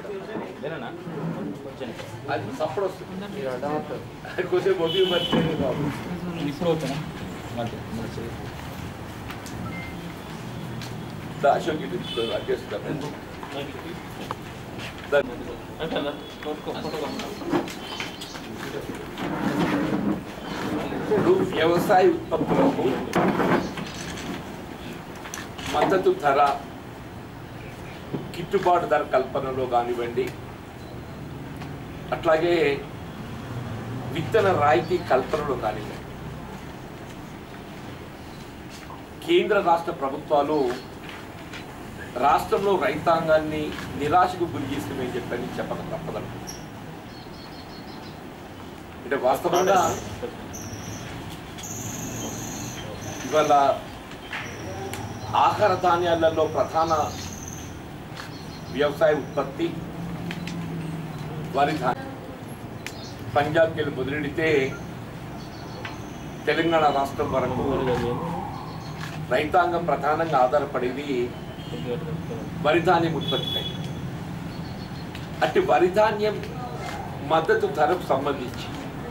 లేనా కొంచెం అది సప్పుడు వస్తుంది మీరు అర్థమవుతుంది అది కొంచెం మొబైల్ మర్చిపోయింది బాబు ఇప్పుడు ఓకేనా మధ్య మన చేయి. దా, అశోక్ ఇది తీసుకో, అది చేస్తాను దా. అయిపోయిందా? కొట్టుకో, కొట్టుకో. ఇప్పుడు వ్యవసాయ ఉత్పత్తులకు మద్దతు ధర గిట్టుబాటు ధర కల్పనలో కానివ్వండి అట్లాగే విత్తన రాయితీ కల్పనలో కానివ్వండి కేంద్ర రాష్ట్ర ప్రభుత్వాలు రాష్ట్రంలో రైతాంగాన్ని నిరాశకు గురి చేస్తుందని చెప్పని చెప్పక తప్పదను అంటే వాస్తవంగా ఇవాళ ఆహార ధాన్యాలలో ప్రధాన వ్యవసాయ ఉత్పత్తి వరి ధాన్యం పంజాబ్కి వెళ్ళి మొదలెడితే తెలంగాణ రాష్ట్రం వరకు రైతాంగం ప్రధానంగా ఆధారపడేది వరి ధాన్యం ఉత్పత్తిపై అట్టి వరి ధాన్యం మద్దతు ధరకు సంబంధించి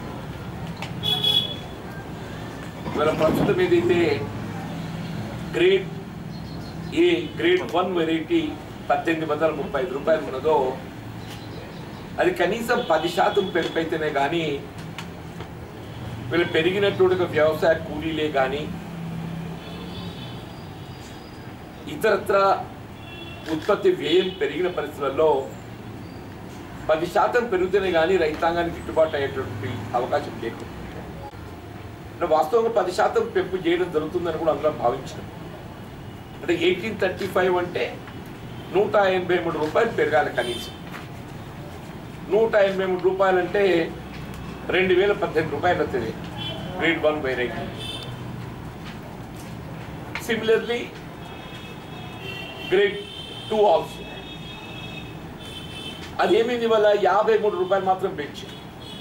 ఇవాళ ప్రస్తుతం ఏదైతే grade A grade one variety పద్దెనిమిది వందల ముప్పై ఐదు రూపాయలు ఉన్నదో అది కనీసం పది శాతం పెరిపైతేనే కానీ వీళ్ళు పెరిగినటువంటి వ్యవసాయ కూలీలే కానీ ఇతరత్ర ఉత్పత్తి వ్యయం పెరిగిన పరిస్థితులలో పది శాతం పెరిగితేనే కానీ రైతాంగానికి గిట్టుబాటు అయ్యేటువంటి అవకాశం లేకుండా అంటే వాస్తవంగా పది శాతం పెంపు చేయడం జరుగుతుందని కూడా అందరం భావించడం అంటే ఎయిటీన్ థర్టీ ఫైవ్ అంటే నూట ఎనభై మూడు రూపాయలు పెరగాలి కనీసం నూట ఎనభై మూడు రూపాయలు అంటే రెండు వేల పద్దెనిమిది రూపాయలు వస్తుంది grade one variety similarly grade two also అది ఏమైంది వల్ల యాభై మూడు రూపాయలు మాత్రం పెంచింది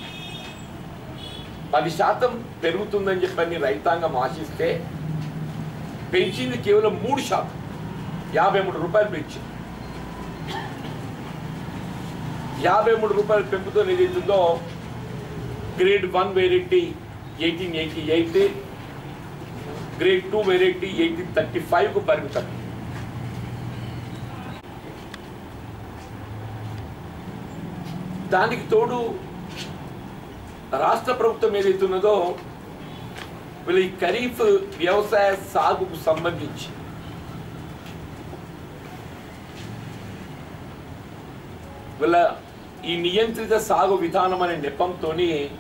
పది శాతం పెరుగుతుందని చెప్పని రైతాంగం ఆశిస్తే పెంచింది కేవలం మూడు శాతం యాభై మూడు రూపాయలు పెంచింది యాభై మూడు రూపాయల పెంపుతో ఏదైతుందో grade one variety eighteen eighty eight grade two variety eighteen thirty ఫైవ్కు పరిమితం దానికి తోడు రాష్ట్ర ప్రభుత్వం ఏదైతే ఉన్నదో వీళ్ళ ఈ ఖరీఫ్ వ్యవసాయ సాగుకు సంబంధించి వీళ్ళ ఈ నియంత్రిత సాగు విధానం అనే నెపంతో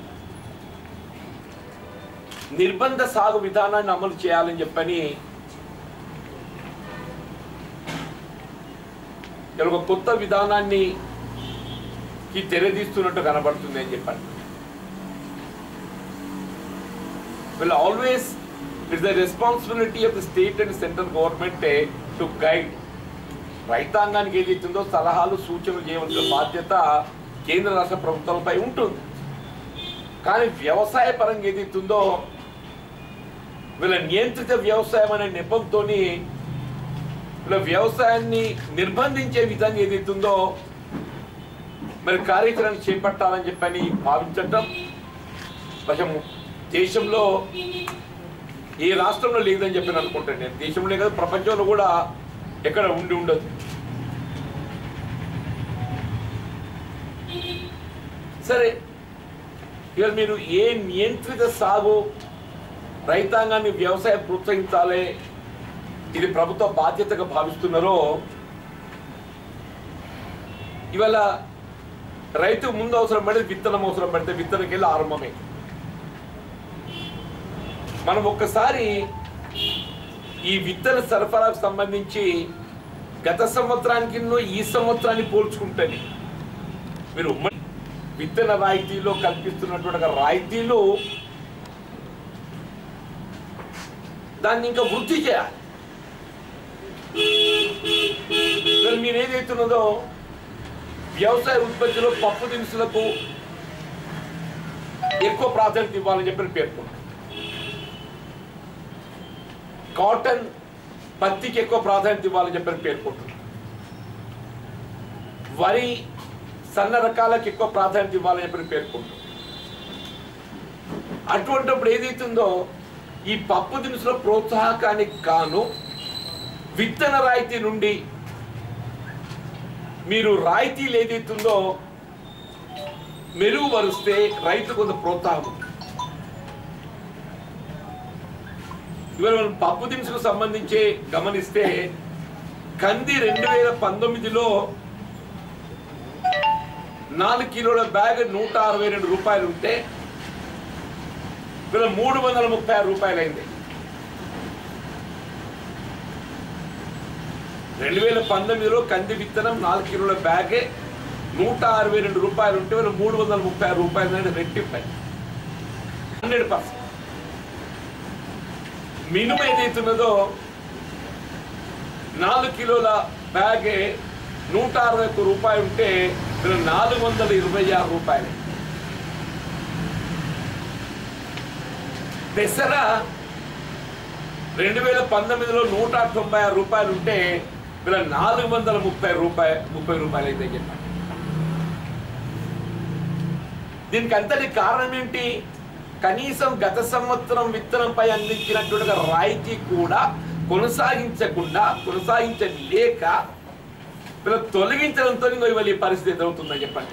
నిర్బంధ సాగు విధానాన్ని అమలు చేయాలని చెప్పని ఇక్కడ ఒక కొత్త విధానాన్ని కి తెరదీస్తున్నట్టు కనబడుతుంది అని చెప్పండి will always it's the responsibility of the state and central government eh, to guide రైతాంగానికి ఏదైతుందో సలహాలు సూచనలు చేయవలసిన బాధ్యత కేంద్ర రాష్ట్ర ప్రభుత్వాలపై ఉంటుంది కానీ వ్యవసాయ పరంగా ఏదైతుందో వీళ్ళ నియంత్రిత వ్యవసాయం అనే నెపంతో వీళ్ళ వ్యవసాయాన్ని నిర్బంధించే విధంగా ఏదైతుందో మరి కార్యాచరణ చేపట్టాలని చెప్పని భావించటం కొంచెం దేశంలో ఏ రాష్ట్రంలో లేదని చెప్పి నేను అనుకుంటాను నేను దేశంలో కదా ప్రపంచంలో కూడా ఎక్కడ ఉండి ఉండదు సరే ఇవాళ మీరు ఏ నియంత్రిత సాగు రైతాంగాన్ని వ్యవసాయం ప్రోత్సహించాలి ఇది ప్రభుత్వ బాధ్యతగా భావిస్తున్నారో ఇవాళ రైతు ముందు అవసరం పడితే విత్తనం అవసరం పడితే విత్తనకి వెళ్ళి ఆరంభమే మనం ఒక్కసారి ఈ విత్తన సరఫరాకు సంబంధించి గత సంవత్సరానికి ఈ సంవత్సరాన్ని పోల్చుకుంటేనే మీరు ఉమ్మడి విత్తన రాయితీలో కల్పిస్తున్నటువంటి ఒక రాయితీలు దాన్ని ఇంకా వృద్ధి చేయాలి మరి మీరు ఏదైతున్నదో వ్యవసాయ ఉత్పత్తిలో పప్పు దినుసులకు ఎక్కువ ప్రాధాన్యత ఇవ్వాలని చెప్పి పేర్కొన్నారు కాటన్ పత్తికి ఎక్కువ ప్రాధాన్యత ఇవ్వాలని చెప్పి పేర్కొంటున్నారు వరి సన్న రకాలకు ఎక్కువ ప్రాధాన్యత ఇవ్వాలని చెప్పి పేర్కొంటాం అటువంటిప్పుడు ఏదైతుందో ఈ పప్పు దినుసుల ప్రోత్సాహకానికి కాను విత్తన రాయితీ నుండి మీరు రాయితీలు ఏదైతుందో మెరుగుపరిస్తే రైతు కొంత ప్రోత్సాహం ఉంది. ఇవాళ మనం పప్పు దినుసులకు సంబంధించి గమనిస్తే కంది రెండు వేల పంతొమ్మిదిలో నాలుగు కిలోల బ్యాగ్ నూట అరవై రెండు రూపాయలు ఉంటే ఇవాళ మూడు వందల ముప్పై ఆరు రూపాయలు అయింది రెండు వేల పంతొమ్మిదిలో కంది విత్తనం నాలుగు కిలోల బ్యాగే నూట అరవై రెండు రూపాయలు ఉంటే వీళ్ళు మూడు వందల ముప్పై ఆరు రూపాయలు అనేది రెట్టింపాయి హండ్రెడ్ పర్సెంట్ మినిమం ఏదైతున్నదో నాలుగు కిలోల బ్యాగే నూట అరవై ఒక్క రూపాయలు ఉంటే వీళ్ళు నాలుగు వందల ఇరవై ఆరు రూపాయలు పెసర రెండు వేల పంతొమ్మిదిలో నూట తొంభై ఆరు రూపాయలు ఉంటే వీళ్ళ నాలుగు వందల ముప్పై రూపాయ ముప్పై రూపాయలు అయితే చెప్పండి దీనికి అంతటి కారణం ఏంటి కనీసం గత సంవత్సరం విత్తనంపై అందించినటువంటి రాయితీ కూడా కొనసాగించకుండా కొనసాగించలేక వీళ్ళ తొలగించడంతో ఇంకో ఇవాళ ఈ పరిస్థితి ఎదురవుతుందని చెప్పండి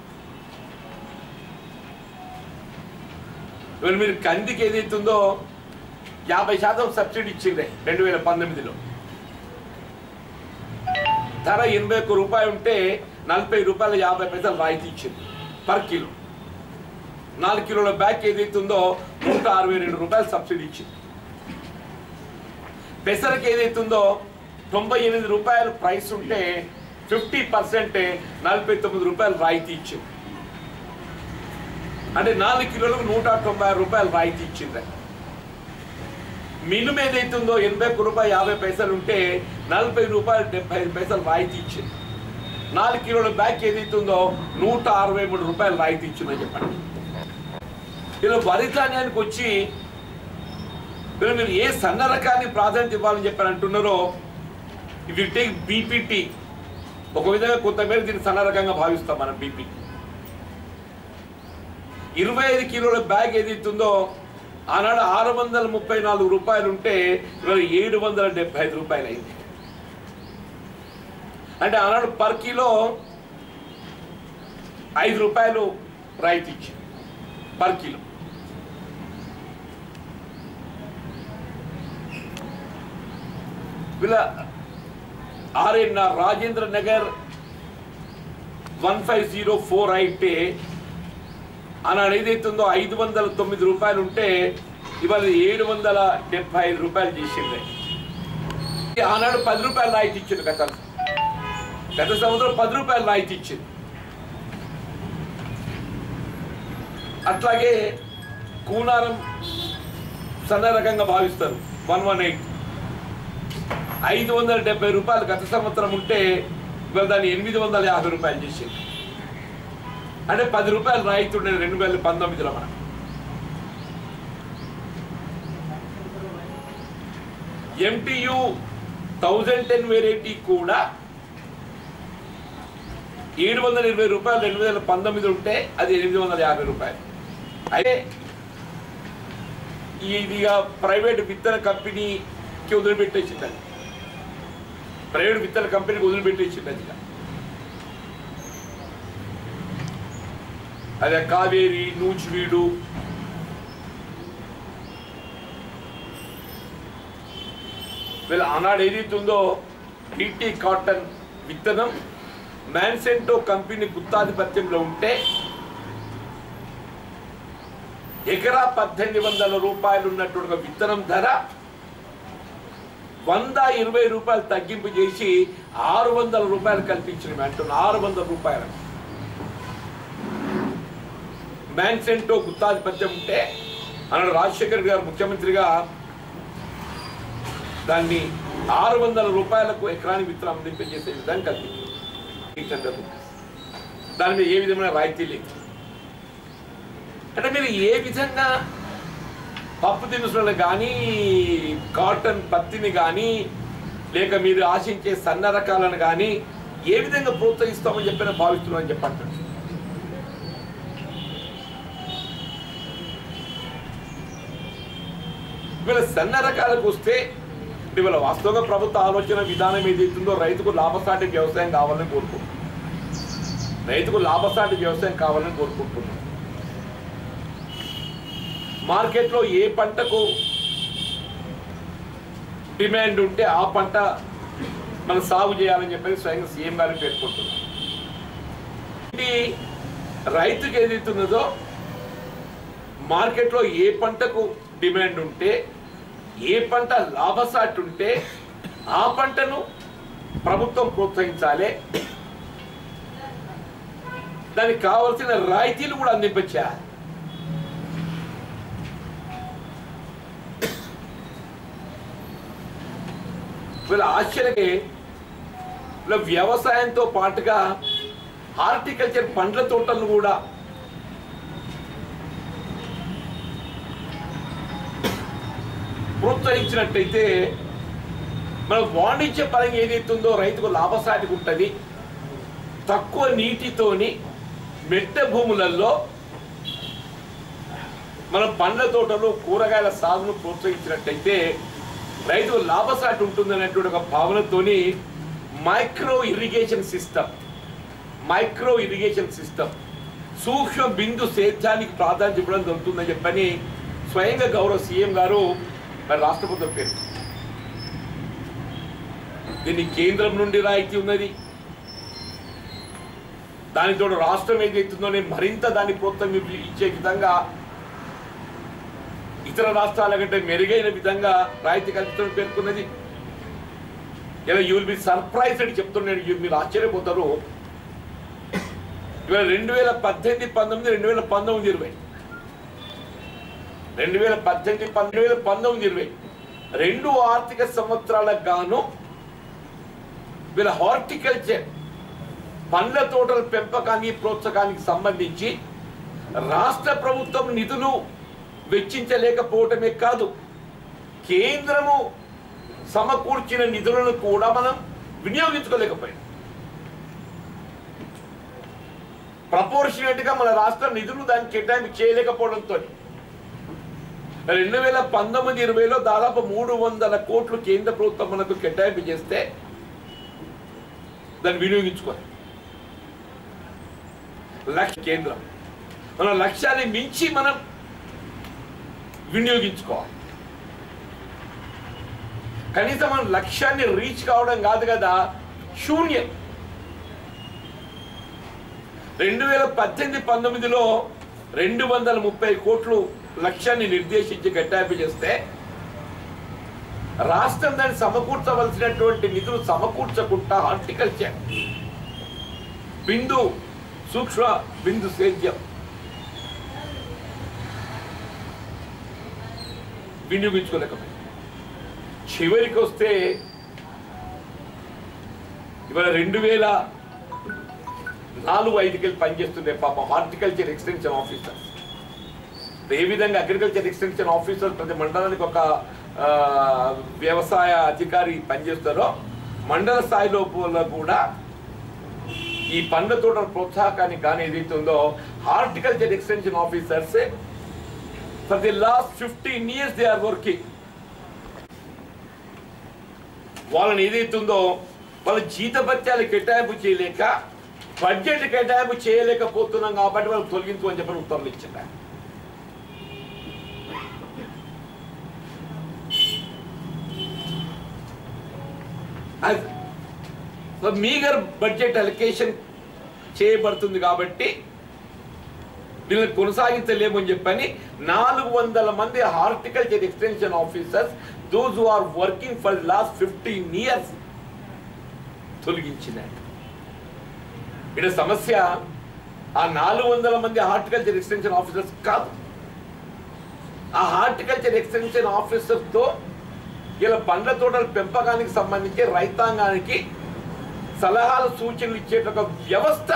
ఇవాళ మీరు కందికి ఏదైతుందో యాభై శాతం సబ్సిడీ ఇచ్చింది రెండు వేల పంతొమ్మిదిలో ధర ఎనభై ఒక్క రూపాయలు ఉంటే నలభై రూపాయల యాభై పైసలు రాయితీ ఇచ్చింది పర్ కిలో నాలుగు కిలోల బ్యాగ్ ఏదైతుందో నూట అరవై రెండు రూపాయలు సబ్సిడీ ఇచ్చింది పెసరకి ఏదైతుందో తొంభై ఎనిమిది రూపాయలు ప్రైస్ ఉంటే ఫిఫ్టీ పర్సెంట్ నలభై తొమ్మిది రూపాయలు రాయితీ ఇచ్చింది అంటే నాలుగు కిలోలకు నూట తొంభై ఆరు రూపాయలు రాయితీ ఇచ్చింది మినిమం ఏదైతుందో ఎనభై ఒక్క రూపాయలు యాభై పైసలు ఉంటే నలభై రూపాయలు డెబ్బై ఐదు పైసలు రాయితీ ఇచ్చింది నాలుగు కిలోల బ్యాగ్ ఏదైతుందో నూట అరవై మూడు రూపాయలు రాయితీ ఇచ్చిందని చెప్పండి ఇలా వరి ధాన్యానికి వచ్చి వీళ్ళు మీరు ఏ సన్న రకాన్ని ప్రాధాన్యత ఇవ్వాలని చెప్పని అంటున్నారో ఇవి టేక్ బీపీటీ ఒక విధంగా కొంతమేర దీన్ని సన్న రకంగా భావిస్తాం మనం బీపీ ఇరవై ఐదు కిలోల బ్యాగ్ ఏదైతుందో ఆనాడు ఆరు వందల ముప్పై నాలుగు రూపాయలు ఉంటే ఇవాళ ఏడు వందల డెబ్బై ఐదు రూపాయలు అయింది అంటే ఆనాడు పర్ కిలో ఐదు రూపాయలు రాయితీ ఇచ్చింది పర్ కిలో వీళ్ళ R N R Rajendra Nagar one five zero four అయితే ఆనాడు ఏదైతుందో ఐదు వందల తొమ్మిది రూపాయలు ఉంటే ఇవాళ ఏడు వందల డెబ్బై ఐదు రూపాయలు చేసింది ఆనాడు పది రూపాయలు రాయితీ ఇచ్చింది గత గత సంవత్సరం పది రూపాయలు రాయితీ ఇచ్చింది అట్లాగే కూనారం సన్న రకంగా భావిస్తారు వన్ వన్ ఎయిట్ ఐదు వందల డెబ్బై రూపాయలు గత సంవత్సరం ఉంటే ఇవాళ దాన్ని ఎనిమిది వందల యాభై రూపాయలు చేసింది అంటే పది రూపాయలు రాయితీ ఉండేది రెండు వేల పంతొమ్మిదిలో మనం ఎంటీయు థౌజండ్ టెన్ వెరైటీ కూడా ఏడు వందల ఇరవై రూపాయలు రెండు వేల పంతొమ్మిది ఉంటే అది ఎనిమిది వందల యాభై రూపాయలు అయితే ఇదిగా ప్రైవేట్ విత్తన కంపెనీకి వదిలిపెట్టేసింది అది ప్రైవేట్ విత్తన కంపెనీకి వదిలిపెట్టేసింది అది ఇక. అదే కావేరి నూజివీడు వీళ్ళ ఆనాడు ఏదైతే ఉందో బీటీ కాటన్ విత్తనం మ్యాన్సెంటో కంపెనీ గుత్తాధిపత్యంలో ఉంటే ఎకరా పద్దెనిమిది వందల రూపాయలు ఉన్నటువంటి ఒక విత్తనం ధర వంద ఇరవై రూపాయలు తగ్గింపు చేసి ఆరు వందల రూపాయలు కల్పించిన అంటున్నా ఆరు వందల రూపాయలు మ్యాన్సెంటో గుత్తాధిపత్యం ఉంటే అన్నాడు రాజశేఖర్ గారు ముఖ్యమంత్రిగా దాన్ని ఆరు వందల రూపాయలకు ఎకరానికి విత్తనం అందింపజేసే విధంగా కల్పించింది ఎయిట్ హండ్రెడ్ రూపీస్ దాని మీద ఏ విధమైన రాయితీ లేదు అంటే మీరు ఏ విధంగా పప్పు దినుసులను కానీ కాటన్ పత్తిని కానీ లేక మీరు ఆశించే సన్న రకాలను కానీ ఏ విధంగా ప్రోత్సహిస్తామని చెప్పి నేను భావిస్తున్నాను చెప్పంటాడు ఇవాళ సన్న రకాలకు వస్తే ఇవాళ వాస్తవంగా ప్రభుత్వ ఆలోచన విధానం ఏదైతుందో రైతుకు లాభసాటి వ్యవసాయం కావాలని కోరుకుంటున్నాం రైతుకు లాభసాటి వ్యవసాయం కావాలని కోరుకుంటున్నాం మార్కెట్లో ఏ పంటకు డిమాండ్ ఉంటే ఆ పంట మనం సాగు చేయాలని చెప్పి స్వయంగా సీఎం గారు పేర్కొంటున్నాం ఇది రైతుకి ఏదైతున్నదో మార్కెట్లో ఏ పంటకు డిమాండ్ ఉంటే ఏ పంట లాభసాటి ఉంటే ఆ పంటను ప్రభుత్వం ప్రోత్సహించాలి దానికి కావలసిన రాయితీలు కూడా అందింపచేయాలి వీళ్ళ ఆశ్చర్యకి వీళ్ళ వ్యవసాయంతో పాటుగా హార్టికల్చర్ పండ్ల తోటలను కూడా ప్రోత్సహించినట్టయితే మన వాణిజ్య పరంగా ఏదైతుందో రైతుకు లాభసాటిగా ఉంటుంది తక్కువ నీటితోని మెట్ట భూములలో మనం పండ్ల తోటలు కూరగాయల సాగును ప్రోత్సహించినట్టయితే రైతుకు లాభసాటి ఉంటుందనేటువంటి ఒక భావనతోని micro irrigation system micro irrigation system సూక్ష్మ బిందు సేద్యానికి ప్రాధాన్యత ఇవ్వడం జరుగుతుందని చెప్పని స్వయంగా గౌరవ సీఎం గారు మరి రాష్ట్ర ప్రభుత్వం పేరు దీన్ని కేంద్రం నుండి రాయితీ ఉన్నది దానితో రాష్ట్రం ఏదైతుందో మరింత దాన్ని ప్రోత్సాహం ఇచ్చే విధంగా ఇతర రాష్ట్రాల కంటే మెరుగైన విధంగా రాయితీ కల్పిస్తున్న పేర్కొన్నది ఇలా యూ విల్ బి సర్ప్రైజ్ అని చెప్తున్నాడు You- మీరు ఆశ్చర్యపోతారు ఇవాళ రెండు వేల పద్దెనిమిది పంతొమ్మిది రెండు వేల పంతొమ్మిది ఇరవై రెండు వేల పద్దెనిమిది రెండు వేల పంతొమ్మిది ఇరవై రెండు ఆర్థిక సంవత్సరాలకు గాను వీళ్ళ హార్టికల్చర్ పండ్ల తోటల పెంపకానికి ప్రోత్సాహానికి సంబంధించి రాష్ట్ర ప్రభుత్వం నిధులు వెచ్చించలేకపోవటమే కాదు కేంద్రము సమకూర్చిన నిధులను కూడా మనం వినియోగించుకోలేకపోయాం ప్రపోర్షనేట్ గా మన రాష్ట్రం నిధులు దానికి కేటాయింపు చేయలేకపోవడంతో రెండు వేల పంతొమ్మిది ఇరవైలో దాదాపు మూడు వందల కోట్లు కేంద్ర ప్రభుత్వం మనకు కేటాయింపు చేస్తే దాన్ని వినియోగించుకోవాలి లక్ష కేంద్రం మన లక్ష్యాన్ని మించి మనం వినియోగించుకోవాలి కనీసం మన లక్ష్యాన్ని రీచ్ కావడం కాదు కదా శూన్యం రెండు వేల పద్దెనిమిది పంతొమ్మిదిలో రెండు వందల ముప్పై కోట్లు లక్ష్యాన్ని నిర్దేశించి కేటాయింపు చేస్తే రాష్ట్రం దాన్ని సమకూర్చవలసినటువంటి నిధులు సమకూర్చకుండా హార్టికల్చర్ బిందు సూక్ష్మ బిందు సేద్యం వినియోగించుకోలేకపోయింది చివరికి వస్తే ఇవాళ రెండు వేల నాలుగు ఐదుకెళ్ళి పనిచేస్తుండే పాపం హార్టికల్చర్ ఎక్స్టెన్షన్ ఆఫీసర్స్ ఏ విధంగా అగ్రికల్చర్ ఎక్స్టెన్షన్ ఆఫీసర్ ప్రతి మండలానికి ఒక ఆ, వ్యవసాయ అధికారి పనిచేస్తారో మండల స్థాయిలో కూడా ఈ పండ్ల తోటల ప్రోత్సాహకానికి కానీ ఏదైతే ఉందో horticulture extension officers for the last fifteen years they are working వాళ్ళని ఏదైతే ఉందో వాళ్ళ జీతభత్యాలు కేటాయింపు చేయలేక బడ్జెట్ కేటాయింపు చేయలేకపోతున్నాం కాబట్టి వాళ్ళు తొలగించు అని చెప్పి ఉత్తర్వులు ఇచ్చింది మీగర్ బడ్జెట్ అలొకేషన్ చేయబడుతుంది కాబట్టి దీన్ని కొనసాగించలేమని చెప్పని నాలుగు వందల మంది horticulture extension officers those who are working for last fifteen years తొలగించినాడు ఇక్కడ సమస్య ఆ నాలుగు వందల మంది హార్టికల్చర్ ఎక్స్టెన్షన్ ఆఫీసర్స్ కాదు ఆ హార్టికల్చర్ ఎక్స్టెన్షన్ ఆఫీసర్తో ఇలా పండ్ల తోటల పెంపకానికి సంబంధించి రైతాంగానికి సలహాలు సూచనలు ఇచ్చే ఒక వ్యవస్థ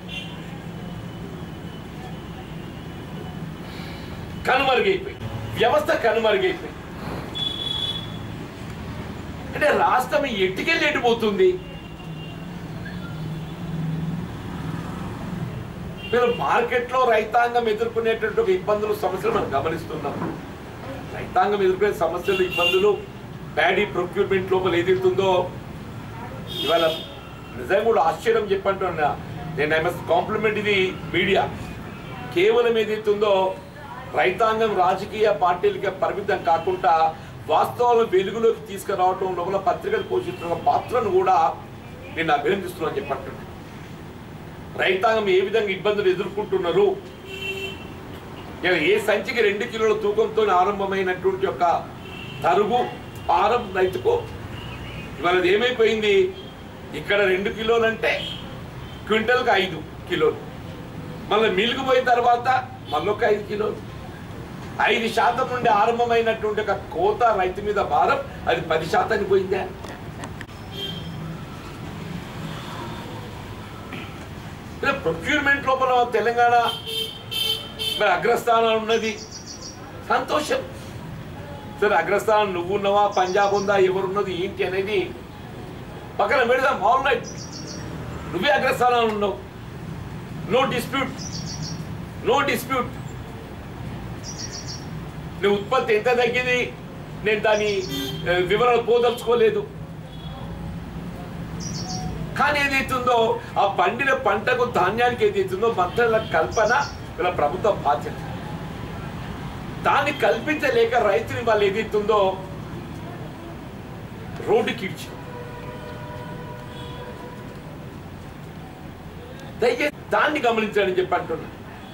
కనుమరుగైపోయింది వ్యవస్థ కనుమరుగైపోయింది అంటే రాష్ట్రం ఎట్టుకెళ్ళి ఎటుపోతుంది మీరు మార్కెట్లో రైతాంగం ఎదుర్కొనేటువంటి ఒక ఇబ్బందులు సమస్యలు మనం గమనిస్తున్నాం రైతాంగం ఎదుర్కొనే సమస్యలు ఇబ్బందులు ప్యాడీ ప్రొక్యూర్మెంట్ లోపల ఏదైతుందో ఇవాళ నిజంగా కూడా ఆశ్చర్యం చెప్పంటున్నా నేను ఐ మస్ట్ కాంప్లిమెంట్ ఇది మీడియా కేవలం ఏదైతుందో రైతాంగం రాజకీయ పార్టీలకి పరిమితం కాకుండా వాస్తవాలను వెలుగులోకి తీసుకురావటం లోపల పత్రికలు పోషిస్తున్న పాత్రను కూడా నేను అభినందిస్తున్నాను చెప్పంటున్నాను రైతాంగం ఏ విధంగా ఇబ్బందులు ఎదుర్కొంటున్నారు ఇలా ఏ సంచికి రెండు కిలోల తూకంతో ఆరంభమైనటువంటి యొక్క తరుగు పారం రైతుకు ఇవాళ అది ఏమైపోయింది ఇక్కడ రెండు కిలోలు అంటే క్వింటల్కి ఐదు కిలోలు మళ్ళీ మిల్క్ పోయిన తర్వాత మళ్ళీ ఒక ఐదు కిలోలు ఐదు శాతం నుండి ఆరంభమైనటువంటి ఒక కోత రైతు మీద భారం అది పది శాతానికి పోయిందా ప్రొక్యూర్మెంట్ లోపల తెలంగాణ మరి అగ్రస్థానం ఉన్నది సంతోషం సరే అగ్రస్థానం నువ్వు ఉన్నావా పంజాబ్ ఉందా ఎవరున్నది ఏంటి అనేది పక్కన పెడదాం ఆల్ రైట్ నువ్వే అగ్రస్థానంలో ఉన్నావు నో డిస్ప్యూట్ నో డిస్ప్యూట్ నీ ఉత్పత్తి ఎంత తగ్గింది నేను దాని ఆ, వివరాలు పోదలుచుకోలేదు కానీ ఏదైతుందో ఆ పండిన పంటకు ధాన్యానికి ఏదైతుందో మద్దతుల కల్పన ఇలా ప్రభుత్వ బాధ్యత దాన్ని కల్పించలేక రైతుని వాళ్ళు ఏదైతుందో రోడ్డుకి ఇచ్చి దయచేసి దాన్ని గమనించాలని చెప్పి అంటున్నా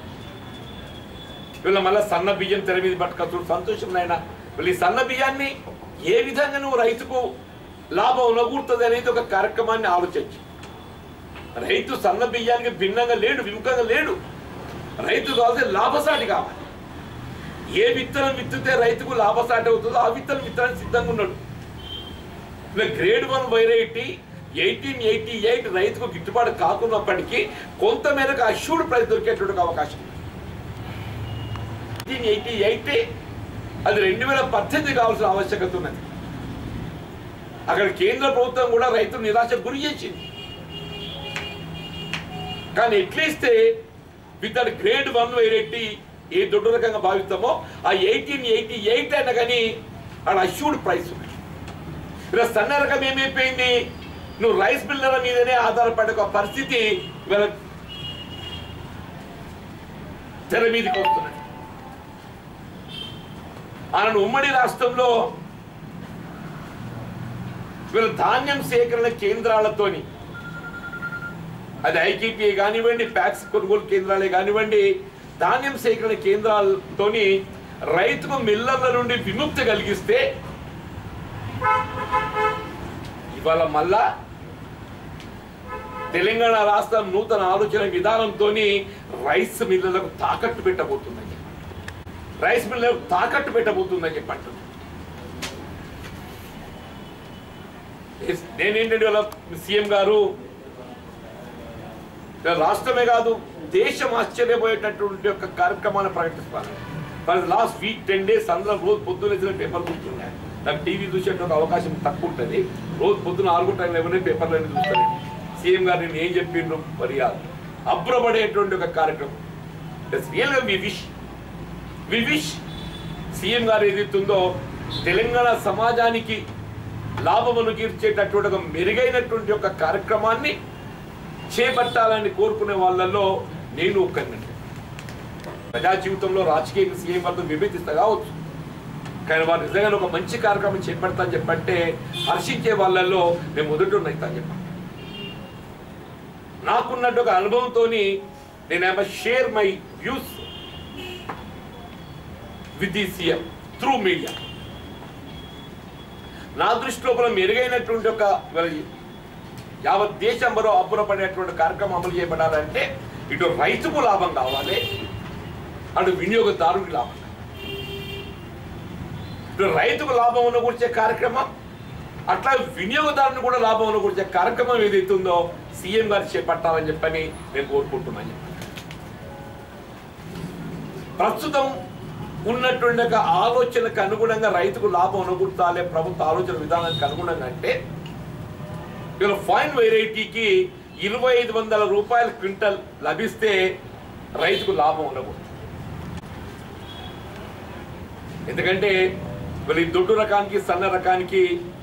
వీళ్ళ మళ్ళీ సన్న బియ్యం తెర మీద పట్టుకొచ్చు సంతోషం నాయన వీళ్ళు ఈ సన్న బియ్యాన్ని ఏ విధంగా నువ్వు రైతుకు లాభం నగూరుతుంది అనేది ఒక కార్యక్రమాన్ని ఆలోచించు రైతు సన్న బియ్యానికి భిన్నంగా లేడు విముఖంగా లేడు రైతు కావాల్సిన లాభసాటి కావాలి ఏ విత్తనం విత్తితే రైతుకు లాభసాటి అవుతుందో ఆ విత్తనం విత్తనం సిద్ధంగా ఉన్నాడు ఇలా grade one variety eighteen eighty eight రైతుకు గిట్టుబాటు కాకున్నప్పటికీ కొంత మేరకు అష్యూర్డ్ ప్రైస్ దొరికేటువంటి అవకాశం ఎయిటీన్ ఎయిటీ ఎయిట్ అది రెండు వేల పద్దెనిమిది కావాల్సిన ఆవశ్యకత ఉన్నది అక్కడ కేంద్ర ప్రభుత్వం కూడా రైతులు నిరాశ గురి చేసింది కానీ ఎట్లీస్తే with that grade one variety ఏ దొడ్డు రకంగా భావిస్తామో ఆ ఎయిటీన్ ఎయిటీ ఎయిట్ అయినా కానీ ఆడ అష్యూర్డ్ ప్రైస్ ఉంది ఇలా సన్న రకం ఏమైపోయింది నువ్వు రైస్ మిల్లర్ల మీదనే ఆధారపడే ఒక పరిస్థితి ఇవాళ తెర మీదకి వస్తున్నది ఆయన ఉమ్మడి రాష్ట్రంలో వీళ్ళ ధాన్యం సేకరణ కేంద్రాలతోని అది ఐకేపీ కానివ్వండి ప్యాక్స్ కొనుగోలు కేంద్రాలే కానివ్వండి ధాన్యం సేకరణ కేంద్రాలతోని రైతుకు మిల్లర్ల నుండి విముక్తి కలిగిస్తే ఇవాళ మళ్ళా తెలంగాణ రాష్ట్రం నూతన ఆలోచన విధానంతో రైస్ మిల్లర్లకు తాకట్టు పెట్టబోతుందని రైస్ మిల్లర్లకు తాకట్టు పెట్టబోతుందని చెప్పండి నేనేంటంటే వాళ్ళ సీఎం గారు ఇలా రాష్ట్రమే కాదు దేశం ఆశ్చర్యపోయేటటువంటి ఒక కార్యక్రమాన్ని ప్రకటిస్తాను మరి లాస్ట్ వీక్ టెన్ డేస్ అందరం రోజు పొద్దున వచ్చిన పేపర్ కూర్చున్నాయి నాకు టీవీ చూసేటువంటి అవకాశం తక్కువ ఉంటుంది రోజు పొద్దున ఆరు టైం ఎవరైనా పేపర్లు చూస్తాను సీఎం గారు నేను ఏం చెప్పిండ్రు మరి అబ్బురపడేటువంటి ఒక కార్యక్రమం రియల్గా we wish we wish CM గారు ఏదైతుందో తెలంగాణ సమాజానికి లాభమును తీర్చేటటువంటి ఒక మెరుగైనటువంటి ఒక కార్యక్రమాన్ని చేపట్టాలని కోరుకునే వాళ్ళల్లో నేను ఒక్కరినండి ప్రజా జీవితంలో రాజకీయ సీఎం వాళ్ళతో విభేదిస్తా కావచ్చు కానీ వారు నిజంగా ఒక మంచి కార్యక్రమం చేపడతా అని చెప్పంటే హర్షించే వాళ్ళల్లో నేను మొదటి ఉన్నైతా చెప్పాను నాకున్నట్టు ఒక అనుభవంతో నేను I share my views with the CM through media నా దృష్టి లోపల మెరుగైనటువంటి ఒక యావత్ దేశంలో అబ్బురపడేటువంటి కార్యక్రమం అమలు చేయబడాలంటే ఇటు రైతుకు లాభం కావాలి అటు వినియోగదారుడికి లాభం కావాలి. ఇటు రైతుకు లాభం ఉన్నకూర్చే కార్యక్రమం అట్లా వినియోగదారుని కూడా లాభం ఉన్నకూర్చే కార్యక్రమం ఏదైతే ఉందో సీఎం గారు చేపట్టాలని చెప్పని నేను కోరుకుంటున్నాను చెప్పండి. ప్రస్తుతం ఉన్నటువంటి ఒక ఆలోచనకు అనుగుణంగా రైతుకు లాభం అనుకుంటాలే ప్రభుత్వ ఆలోచన విధానానికి అనుగుణంగా అంటే ఇలా ఫైన్ వెరైటీకి ఇరవై ఐదు వందల రూపాయల క్వింటల్ లభిస్తే రైతుకు లాభం ఉండకూడదు ఎందుకంటే వీళ్ళు ఈ దొడ్డు రకానికి సన్న రకానికి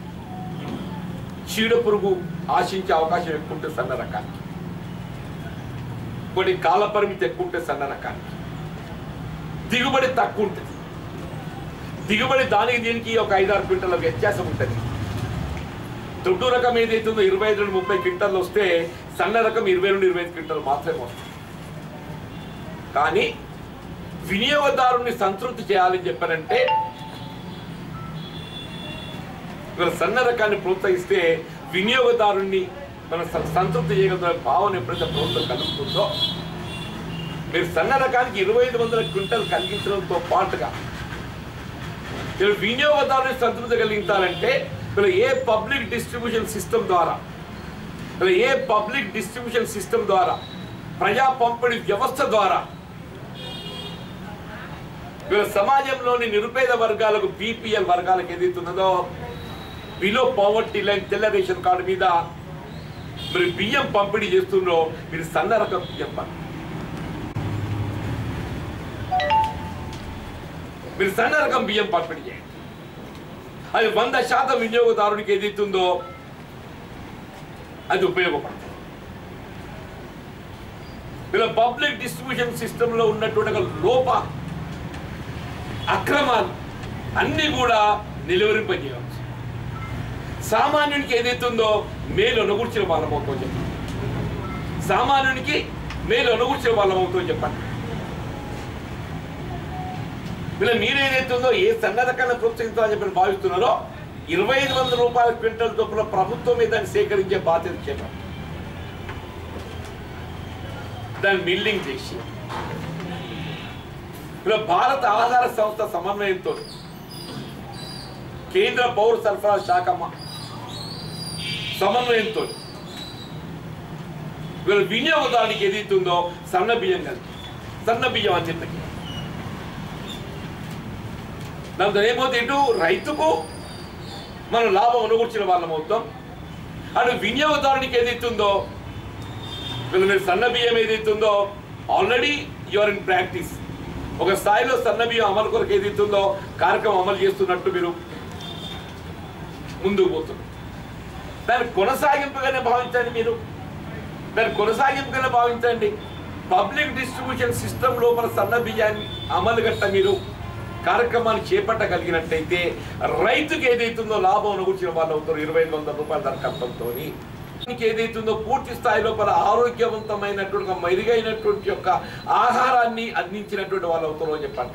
చీడ పురుగు ఆశించే అవకాశం ఎక్కువ ఉంటుంది సన్న రకానికి కొన్ని కాల పరిమితి ఎక్కువ ఉంటుంది సన్న రకానికి దిగుబడి తక్కువ ఉంటుంది దిగుబడి దానికి దీనికి ఒక ఐదారు క్వింటల వ్యత్యాసం ఉంటుంది దొడ్డు రకం ఏదైతుందో ఇరవై ఐదు నుండి ముప్పై క్వింటల్ వస్తే సన్న రకం ఇరవై నుండి ఇరవై ఐదు క్వింటల్ మాత్రమే వస్తుంది కానీ వినియోగదారుని సంతృప్తి చేయాలని చెప్పారంటే ఇవాళ సన్న రకాన్ని ప్రోత్సహిస్తే వినియోగదారుణ్ణి మన స- సంతృప్తి చేయగల భావన ఎప్పుడైతే ప్రభుత్వం కలుగుతుందో మీరు సన్న రకానికి ఇరవై ఐదు వందల క్వింటల్ కలిగించడంతో పాటుగా మీరు వినియోగదారుని సంతృప్తి కలిగించాలంటే మీరు ఏ పబ్లిక్ డిస్ట్రిబ్యూషన్ సిస్టమ్ ద్వారా మీరు ఏ పబ్లిక్ డిస్ట్రిబ్యూషన్ సిస్టమ్ ద్వారా ప్రజా పంపిణీ వ్యవస్థ ద్వారా వీళ్ళ సమాజంలోని నిరుపేద వర్గాలకు బీపీఎల్ వర్గాలకు ఏదైతున్నదో బిలో పవర్టీ లైన్ తెల్ల రేషన్ కార్డు మీద మీరు బియ్యం పంపిణీ చేస్తుండ్రో మీరు సన్న రకం బియ్యం పంపిణీ మీరు సన్న రకం బియ్యం పంపిణీ చేయండి అది వంద శాతం వినియోగదారునికి ఏదైతుందో అది ఉపయోగపడుతుంది వీళ్ళ పబ్లిక్ డిస్ట్రిబ్యూషన్ సిస్టంలో ఉన్నటువంటి ఒక లోప అక్రమాలు అన్నీ కూడా నిలువరింపజేయవచ్చు సామాన్యునికి ఏదైతుందో మేలు అనుకూర్చిన వాళ్ళం అవుతాం చెప్పండి సామాన్యునికి మేలు అనుకూర్చిన వాళ్ళం అవుతాం చెప్పండి ఇలా మీరేదైతుందో ఏ సన్న రకాన్ని ప్రోత్సహించాలని చెప్పి భావిస్తున్నారో ఇరవై ఐదు వందల రూపాయల క్వింటల్ చొప్పున ప్రభుత్వమే దాన్ని సేకరించే బాధ్యత చేపట్టాలి దాన్ని మిల్లింగ్ చేసి ఇలా భారత ఆహార సంస్థ సమన్వయంతో కేంద్ర పౌర సరఫరా శాఖ మ- సమన్వయంతో వీళ్ళ వినియోగదారునికి ఏదైతుందో సన్న బియ్యం కలిపి సన్న బియ్యం అని చెప్పి దాంతో ఏమవుతుంది ఇటు రైతుకు మనం లాభం అనుకూర్చిన వాళ్ళం అవుతాం అటు వినియోగదారునికి ఏదైతుందో వీళ్ళు మీరు సన్న బియ్యం ఏదైతుందో ఆల్రెడీ యువర్ ఇన్ ప్రాక్టీస్ ఒక స్థాయిలో సన్న బియ్యం అమలు కొరకు ఏదైతుందో కార్యక్రమం అమలు చేస్తున్నట్టు మీరు ముందుకు పోతున్నారు దాన్ని కొనసాగింపుగానే భావించండి మీరు దాన్ని కొనసాగింపుగానే భావించండి పబ్లిక్ డిస్ట్రిబ్యూషన్ సిస్టమ్ లోపల సన్న బియ్యాన్ని అమలు గట్ట మీరు కార్యక్రమాన్ని చేపట్టగలిగినట్టయితే రైతుకి ఏదైతుందో లాభం అనుకూర్చిన వాళ్ళు అవుతారు ఇరవై ఐదు వందల రూపాయల దరఖాస్తంతో ఏదైతుందో పూర్తి స్థాయి లోపల ఆరోగ్యవంతమైనటువంటి ఒక మెరుగైనటువంటి యొక్క ఆహారాన్ని అందించినటువంటి వాళ్ళు అవుతారు అని చెప్పండి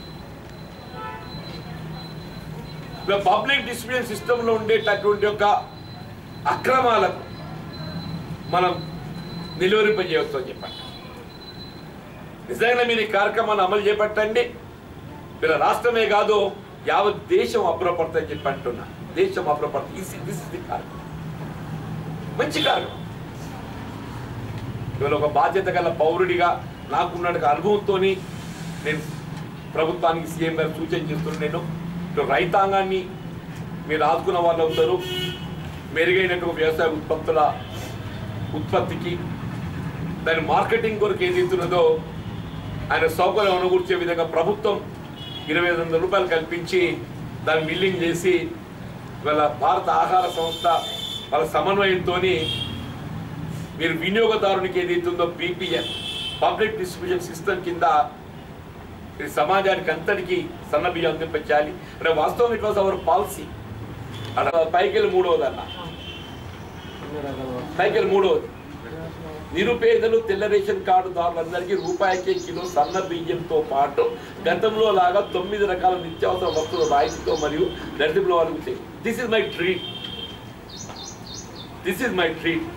పబ్లిక్ డిస్ట్రిబ్యూషన్ సిస్టంలో ఉండేటటువంటి యొక్క అక్రమాలకు మనం నిలువరింపజేయవచ్చు అని చెప్పండి నిజంగా మీరు ఈ కార్యక్రమాన్ని అమలు చేపట్టండి వీళ్ళ రాష్ట్రమే కాదు యావత్ దేశం అప్రపడతాయని చెప్పి అంటున్నా దేశం అప్రపడుతుంది దిస్ ఇస్ ది కార్యక్రమం మంచి కార్యక్రమం ఇవాళ ఒక బాధ్యత గల పౌరుడిగా నాకున్న అనుభవంతో నేను ప్రభుత్వానికి సీఎం గారు సూచన చేస్తున్నాను నేను ఇటు రైతాంగాన్ని మీరు ఆదుకున్న వాళ్ళు అవుతారు మెరుగైనటువంటి వ్యవసాయ ఉత్పత్తుల ఉత్పత్తికి దాని మార్కెటింగ్ కొరకు ఏదైతున్నదో ఆయన సౌకర్యం అనుకూర్చే విధంగా ప్రభుత్వం ఇరవై ఐదు వందల రూపాయలు కల్పించి దాన్ని మిల్లింగ్ చేసి వాళ్ళ భారత ఆహార సంస్థ వాళ్ళ సమన్వయంతో మీరు వినియోగదారునికి ఏదైతుందో బీపీఎల్ పబ్లిక్ డిస్ట్రిబ్యూషన్ సిస్టమ్ కింద ఇది సమాజానికి అంతటికి సన్న బియ్యం అందించాలి అంటే వాస్తవం ఇట్ వాజ్ అవర్ పాలసీ అక్కడ పైకెళ్ళి మూడవది అన్న పైకెళ్ళి మూడవది నిరుపేదలు తెల్ల రేషన్ కార్డుదారులందరికీ రూపాయికే కిలో సన్న బియ్యంతో పాటు గతంలో లాగా తొమ్మిది రకాల నిత్యావసర వస్తువుల రాయితీతో మరియు దరిద్రుల వాళ్ళకి this is my treat this is my treat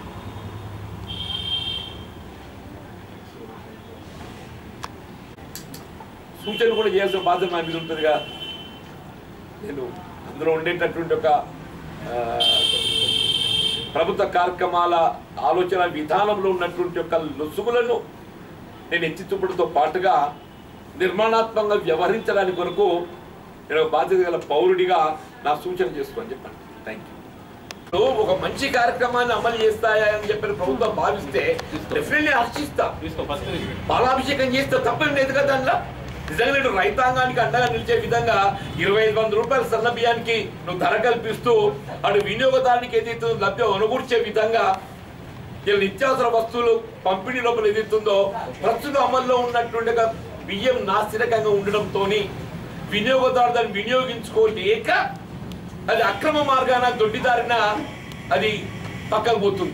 సూచన కూడా చేయాల్సిన బాధ్యత నా మీద ఉంటుందిగా నేను అందులో ఉండేటటువంటి ఒక ఆ, ప్రభుత్వ కార్యక్రమాల ఆలోచన విధానంలో ఉన్నటువంటి యొక్క లొసుగులను నేను ఎత్తి చూపడంతో పాటుగా నిర్మాణాత్మకంగా వ్యవహరించడానికి కొరకు నేను ఒక బాధ్యత గల పౌరుడిగా నా సూచన చేసుకోని చెప్పండి థ్యాంక్ యూ ఇప్పుడు ఒక మంచి కార్యక్రమాన్ని అమలు చేస్తాయా అని చెప్పి ప్రభుత్వం భావిస్తే డెఫినెట్లీ హర్షిస్తాం తీసుకో ఫస్ట్ తీసుకో పాలాభిషేకం చేస్తే తప్పేం లేదు కదా అందులో నిజంగా నేను రైతాంగానికి అండగా నిలిచే విధంగా ఇరవై ఐదు వందల రూపాయల సన్న బియ్యానికి నువ్వు ధర కల్పిస్తూ అటు వినియోగదారునికి ఏదైతే లభ్యం అనుకూర్చే విధంగా ఇలా నిత్యావసర వస్తువులు పంపిణీ లోపల ఏదైతుందో ప్రస్తుతం అమల్లో ఉన్నటువంటి ఒక బియ్యం నాసిరకంగా ఉండడంతో వినియోగదారు దాన్ని వినియోగించుకోలేక అది అక్రమ మార్గాన దొడ్డిదారిన అది పక్కకు పోతుంది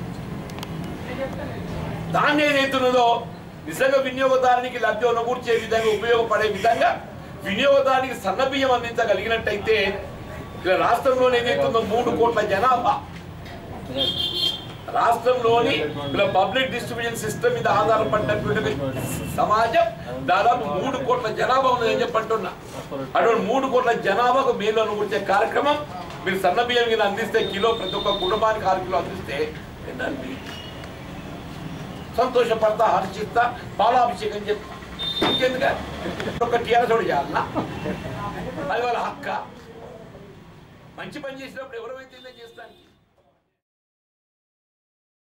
దాన్ని ఏదైతున్నదో నిజంగా వినియోగదారునికి లబ్ధి అనుకూర్చే విధంగా ఉపయోగపడే విధంగా వినియోగదారునికి సన్న బియ్యం అందించగలిగినట్టయితే ఇలా రాష్ట్రంలో ఏదైతుందో మూడు కోట్ల జనాభా రాష్ట్రంలోని ఇలా పబ్లిక్ డిస్ట్రిబ్యూషన్ సిస్టమ్ మీద ఆధారపడినటువంటి ఒక సమాజం దాదాపు మూడు కోట్ల జనాభా ఉందని చెప్పంటున్నా అటువంటి మూడు కోట్ల జనాభాకు మేలు అనుకూర్చే కార్యక్రమం మీరు సన్న బియ్యం కింద అందిస్తే కిలో ప్రతి ఒక్క కుటుంబానికి ఆరు కిలో అందిస్తే ఏంటండి సంతోషపడతా హర్షిస్తా పాలాభిషేకం చెప్తా ఇంకెందుక ఒక టీఆర్ఎస్ కూడా చేయాలన్నా అది వాళ్ళ హక్క మంచి పని చేసినప్పుడు ఎవరైతే చేస్తాను